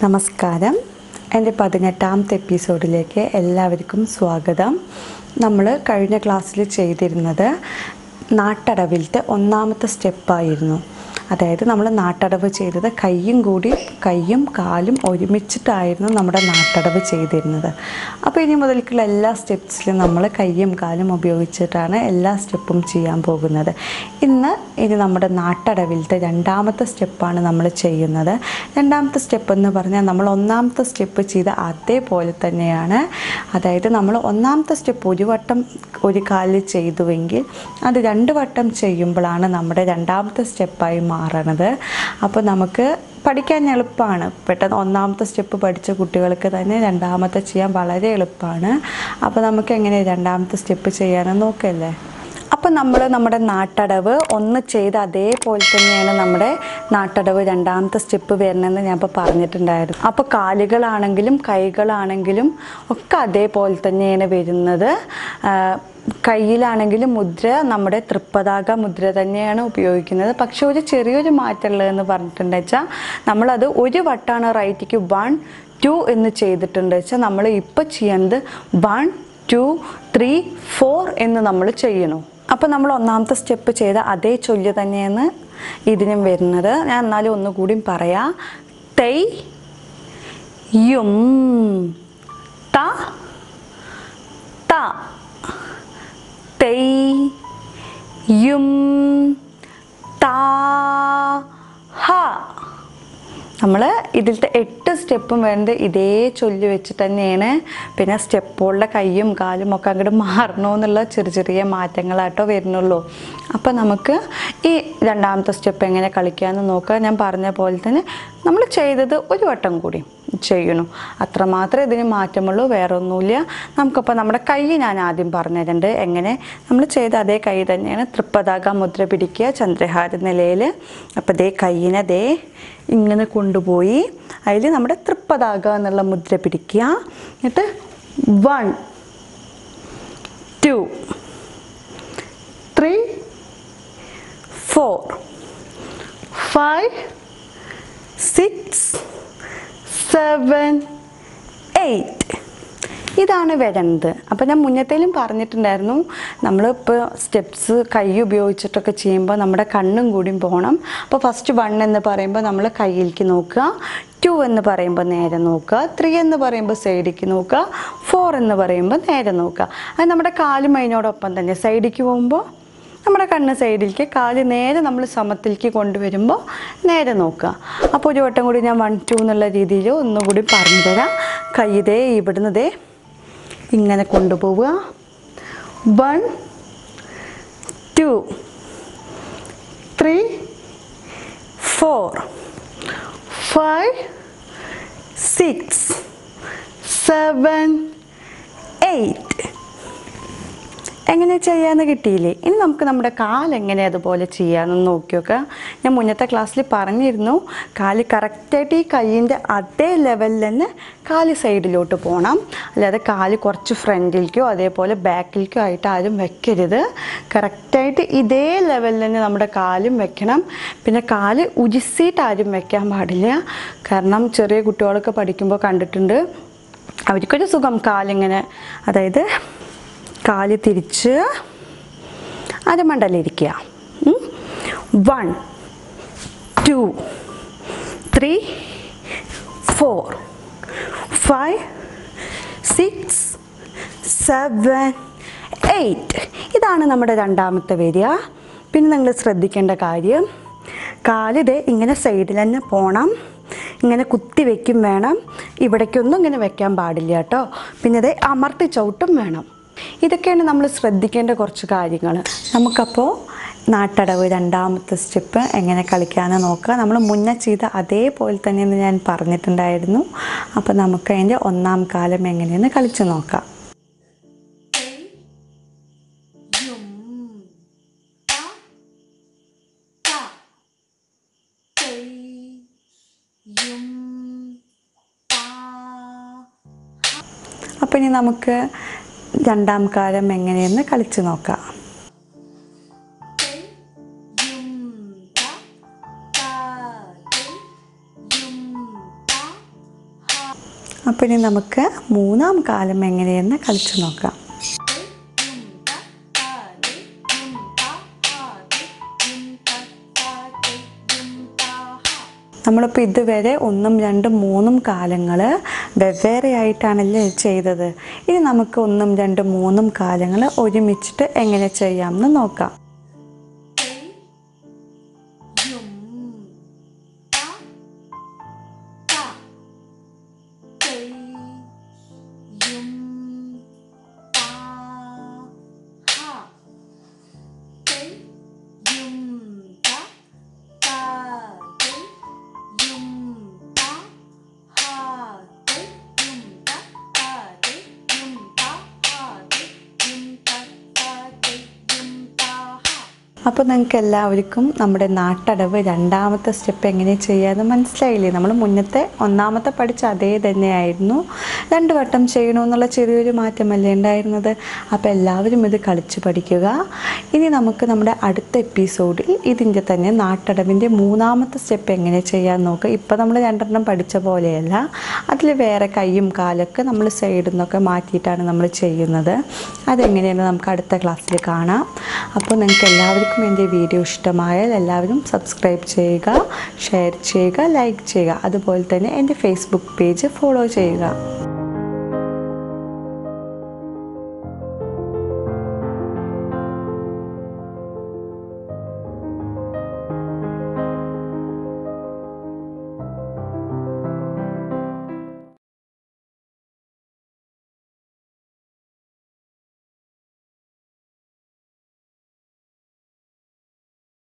നമസ്കാരം എൻ്റെ പതിനെട്ടാമത്തെ എപ്പിസോഡിലേക്ക് എല്ലാവർക്കും സ്വാഗതം നമ്മൾ കഴിഞ്ഞ ക്ലാസ്സിൽ ചെയ്തിരുന്നത് നാട്ടടവിലത്തെ ഒന്നാമത്തെ സ്റ്റെപ്പായിരുന്നു അതായത് നമ്മൾ നാട്ടടവ് ചെയ്തത് കൈയും കൂടി കൈയും കാലും ഒരുമിച്ചിട്ടായിരുന്നു നമ്മുടെ നാട്ടടവ് ചെയ്തിരുന്നത് അപ്പോൾ ഇനി മുതൽക്കുള്ള എല്ലാ സ്റ്റെപ്സിലും നമ്മൾ കൈയും കാലും ഉപയോഗിച്ചിട്ടാണ് എല്ലാ സ്റ്റെപ്പും ചെയ്യാൻ പോകുന്നത് ഇന്ന് ഇനി നമ്മുടെ നാട്ടടവിലത്തെ രണ്ടാമത്തെ സ്റ്റെപ്പാണ് നമ്മൾ ചെയ്യുന്നത് രണ്ടാമത്തെ സ്റ്റെപ്പ് എന്ന് പറഞ്ഞാൽ നമ്മൾ ഒന്നാമത്തെ സ്റ്റെപ്പ് ചെയ്ത അതേപോലെ തന്നെയാണ് അതായത് നമ്മൾ ഒന്നാമത്തെ സ്റ്റെപ്പ് ഒരു വട്ടം ഒരു കാലിൽ ചെയ്തുവെങ്കിൽ അത് രണ്ട് വട്ടം ചെയ്യുമ്പോഴാണ് നമ്മുടെ രണ്ടാമത്തെ സ്റ്റെപ്പായി മാറണത് അപ്പോൾ നമുക്ക് പഠിക്കാൻ എളുപ്പമാണ് പെട്ടെന്ന് ഒന്നാമത്തെ സ്റ്റെപ്പ് പഠിച്ച കുട്ടികൾക്ക് തന്നെ രണ്ടാമത്തെ ചെയ്യാൻ വളരെ എളുപ്പമാണ് അപ്പോൾ നമുക്ക് എങ്ങനെ രണ്ടാമത്തെ സ്റ്റെപ്പ് ചെയ്യാനെന്ന് നോക്കല്ലേ അപ്പം നമ്മൾ നമ്മുടെ നാട്ടടവ് ഒന്ന് ചെയ്ത് അതേപോലെ തന്നെയാണ് നമ്മുടെ നാട്ടടവ് രണ്ടാമത്തെ സ്റ്റെപ്പ് വരണമെന്ന് ഞാൻ ഇപ്പോൾ പറഞ്ഞിട്ടുണ്ടായിരുന്നു അപ്പോൾ കാലുകളാണെങ്കിലും കൈകളാണെങ്കിലും ഒക്കെ അതേപോലെ തന്നെയാണ് വരുന്നത് ആ, കയ്യിലാണെങ്കിലും മുദ്ര നമ്മുടെ തൃപ്പതാക മുദ്ര തന്നെയാണ് ഉപയോഗിക്കുന്നത് പക്ഷെ ഒരു ചെറിയൊരു മാറ്റമുള്ളതെന്ന് പറഞ്ഞിട്ടുണ്ട് വെച്ചാൽ നമ്മളത് ഒരു വട്ടാണ് റൈറ്റിക്ക് വൺ ടു എന്ന് ചെയ്തിട്ടുണ്ട് വെച്ചാൽ നമ്മൾ ഇപ്പോൾ ചെയ്യുന്നത് വൺ ടു ത്രീ ഫോർ എന്ന് നമ്മൾ ചെയ്യണു അപ്പോൾ നമ്മൾ ഒന്നാമത്തെ സ്റ്റെപ്പ് ചെയ്ത അതേ ചൊല്ല് തന്നെയാണ് ഇതിനും വരുന്നത് ഞാൻ എന്നാലും ഒന്നുകൂടി പറയാം തെയ് യും ത ത തെയ് യും താ ഹ നമ്മൾ ഇതിലത്തെ എട്ട് സ്റ്റെപ്പും വേണ്ടത് ഇതേ ചൊല്ലി വെച്ച് തന്നെയാണ് പിന്നെ സ്റ്റെപ്പുകളുടെ കൈയും കാലും ഒക്കെ അങ്ങോട്ട് മാറണമെന്നുള്ള ചെറിയ ചെറിയ മാറ്റങ്ങളാട്ടോ വരുന്നുള്ളൂ അപ്പോൾ നമുക്ക് ഈ രണ്ടാമത്തെ സ്റ്റെപ്പ് എങ്ങനെ കളിക്കാമെന്ന് നോക്കുക ഞാൻ പറഞ്ഞ പോലെ തന്നെ നമ്മൾ ചെയ്തത് ഒരു വട്ടം കൂടി ചെയ്യണു അത്രമാത്രമേ ഇതിന് മാറ്റമുള്ളൂ വേറെ ഒന്നുമില്ല നമുക്കപ്പോൾ നമ്മുടെ കൈ ഞാൻ ആദ്യം പറഞ്ഞിട്ടുണ്ട് എങ്ങനെ നമ്മൾ ചെയ്ത അതേ കൈ തന്നെയാണ് തൃപ്പതാക മുദ്ര പിടിക്കുക ചന്ദ്രഹാര നിലയിൽ അപ്പോൾ ദേ കൈയിനെ ദേ ഇങ്ങനെ കൊണ്ടുപോയി അതിൽ നമ്മുടെ തൃപ്പതാക എന്നുള്ള മുദ്ര പിടിക്കുക എന്നിട്ട് one two three four five six seven eight ഇതാണ് വരുന്നത് അപ്പോൾ ഞാൻ മുന്നത്തേലും പറഞ്ഞിട്ടുണ്ടായിരുന്നു നമ്മളിപ്പോൾ സ്റ്റെപ്സ് കൈ ഉപയോഗിച്ചിട്ടൊക്കെ ചെയ്യുമ്പോൾ നമ്മുടെ കണ്ണും കൂടിയും പോകണം അപ്പോൾ ഫസ്റ്റ് വൺ എന്ന് പറയുമ്പോൾ നമ്മൾ കയ്യിലേക്ക് നോക്കുക ടു എന്ന് പറയുമ്പോൾ നേരെ നോക്കുക ത്രീ എന്ന് പറയുമ്പോൾ സൈഡിലേക്ക് നോക്കുക ഫോർ എന്ന് പറയുമ്പോൾ നേരെ നോക്കുക അത് നമ്മുടെ കാലും അതിനോടൊപ്പം തന്നെ സൈഡിലേക്ക് പോകുമ്പോൾ നമ്മുടെ കണ്ണ് സൈഡിലേക്ക് കാല് നേരെ നമ്മൾ സമത്തിലേക്ക് കൊണ്ടുവരുമ്പോൾ നേരെ നോക്കുക അപ്പോൾ ഒരു വട്ടം കൂടി ഞാൻ വൺ ടു എന്നുള്ള രീതിയിൽ ഒന്നും കൂടി പറഞ്ഞു തരാം കൈ ഇതേ ഇവിടുന്ന് ദേ ഇങ്ങനെ കൊണ്ടുപോവുക one two three four five six seven eight എങ്ങനെ ചെയ്യാമെന്ന് കിട്ടിയില്ലേ ഇനി നമുക്ക് നമ്മുടെ കാൽ എങ്ങനെ അതുപോലെ ചെയ്യാമെന്ന് നോക്കി നോക്കാം ഞാൻ മുന്നത്തെ ക്ലാസ്സിൽ പറഞ്ഞിരുന്നു കാല് കറക്റ്റായിട്ട് ഈ കൈയിൻ്റെ അതേ ലെവലിൽ തന്നെ കാല് സൈഡിലോട്ട് പോകണം അല്ലാതെ കാല് കുറച്ച് ഫ്രണ്ടിലേക്കോ അതേപോലെ ബാക്കിലേക്കോ ആയിട്ട് ആരും വെക്കരുത് കറക്റ്റായിട്ട് ഇതേ ലെവലിൽ തന്നെ നമ്മുടെ കാലും വെക്കണം പിന്നെ കാല് ഉജിസിയിട്ട് ആരും വെക്കാൻ പാടില്ല കാരണം ചെറിയ കുട്ടികളൊക്കെ പഠിക്കുമ്പോൾ കണ്ടിട്ടുണ്ട് അവർക്കൊരു സുഖം കാലിങ്ങനെ അതായത് കാല് തിരിച്ച് അരമണ്ടലിരിക്കുക one two three four five six seven eight ഇതാണ് നമ്മുടെ രണ്ടാമത്തെ വരിക പിന്നെ നിങ്ങൾ ശ്രദ്ധിക്കേണ്ട കാര്യം കാലിത് ഇങ്ങനെ സൈഡിൽ തന്നെ പോകണം ഇങ്ങനെ കുത്തി വെക്കും വേണം ഇവിടേക്കൊന്നും ഇങ്ങനെ വെക്കാൻ പാടില്ല കേട്ടോ പിന്നെ ഇത് അമർത്തി ചവിട്ടും വേണം ഇതൊക്കെയാണ് നമ്മൾ ശ്രദ്ധിക്കേണ്ട കുറച്ച് കാര്യങ്ങൾ നമുക്കപ്പോൾ നാട്ടടവ് രണ്ടാമത്തെ സ്റ്റെപ്പ് എങ്ങനെ കളിക്കാമെന്ന് നോക്കുക നമ്മൾ മുന്നേ ചെയ്ത അതേപോലെ തന്നെയെന്ന് ഞാൻ പറഞ്ഞിട്ടുണ്ടായിരുന്നു അപ്പോൾ നമുക്ക് അതിൻ്റെ ഒന്നാം കാലം എങ്ങനെയെന്ന് കളിച്ച് നോക്കാം അപ്പോൾ ഇനി നമുക്ക് രണ്ടാം കാലം എങ്ങനെയെന്ന് കളിച്ച് നോക്കാം യും അപ്പോൾ ഇനി നമുക്ക് മൂന്നാം കാലം എങ്ങനെയെന്ന് കളിച്ചു നോക്കാം നമ്മളിപ്പോൾ ഇതുവരെ ഒന്നും രണ്ടും മൂന്നും കാലങ്ങൾ വെവ്വേറെ ആയിട്ടാണല്ലേ ചെയ്തത് ഇനി നമുക്ക് ഒന്നും രണ്ടും മൂന്നും കാലങ്ങൾ ഒരുമിച്ചിട്ട് എങ്ങനെ ചെയ്യാമെന്ന് നോക്കാം അപ്പോൾ നിങ്ങൾക്ക് എല്ലാവർക്കും നമ്മുടെ നാട്ടടവ് രണ്ടാമത്തെ സ്റ്റെപ്പ് എങ്ങനെ ചെയ്യാമെന്ന് മനസ്സിലായില്ലേ നമ്മൾ മുന്നത്തെ ഒന്നാമത്തെ പഠിച്ച അതേ തന്നെയായിരുന്നു രണ്ട് വട്ടം ചെയ്യണമെന്നുള്ള ചെറിയൊരു മാറ്റമല്ലേ ഉണ്ടായിരുന്നത് അപ്പോൾ എല്ലാവരും ഇത് കളിച്ച് പഠിക്കുക ഇനി നമുക്ക് നമ്മുടെ അടുത്ത എപ്പിസോഡിൽ ഇതിൻ്റെ തന്നെ നാട്ടടവിൻ്റെ മൂന്നാമത്തെ സ്റ്റെപ്പ് എങ്ങനെ ചെയ്യാൻ നോക്കുക ഇപ്പോൾ നമ്മൾ രണ്ടെണ്ണം പഠിച്ച പോലെയല്ല അതിൽ വേറെ കൈയും കാലൊക്കെ നമ്മൾ സൈഡിൽ നിന്നൊക്കെ മാറ്റിയിട്ടാണ് നമ്മൾ ചെയ്യുന്നത് അതെങ്ങനെയാണ് നമുക്ക് അടുത്ത ക്ലാസ്സിൽ കാണാം അപ്പോൾ നിങ്ങൾക്ക് എല്ലാവർക്കും എൻ്റെ വീഡിയോ ഇഷ്ടമായാൽ എല്ലാവരും സബ്സ്ക്രൈബ് ചെയ്യുക ഷെയർ ചെയ്യുക ലൈക്ക് ചെയ്യുക അതുപോലെ തന്നെ എൻ്റെ ഫേസ്ബുക്ക് പേജ് ഫോളോ ചെയ്യുക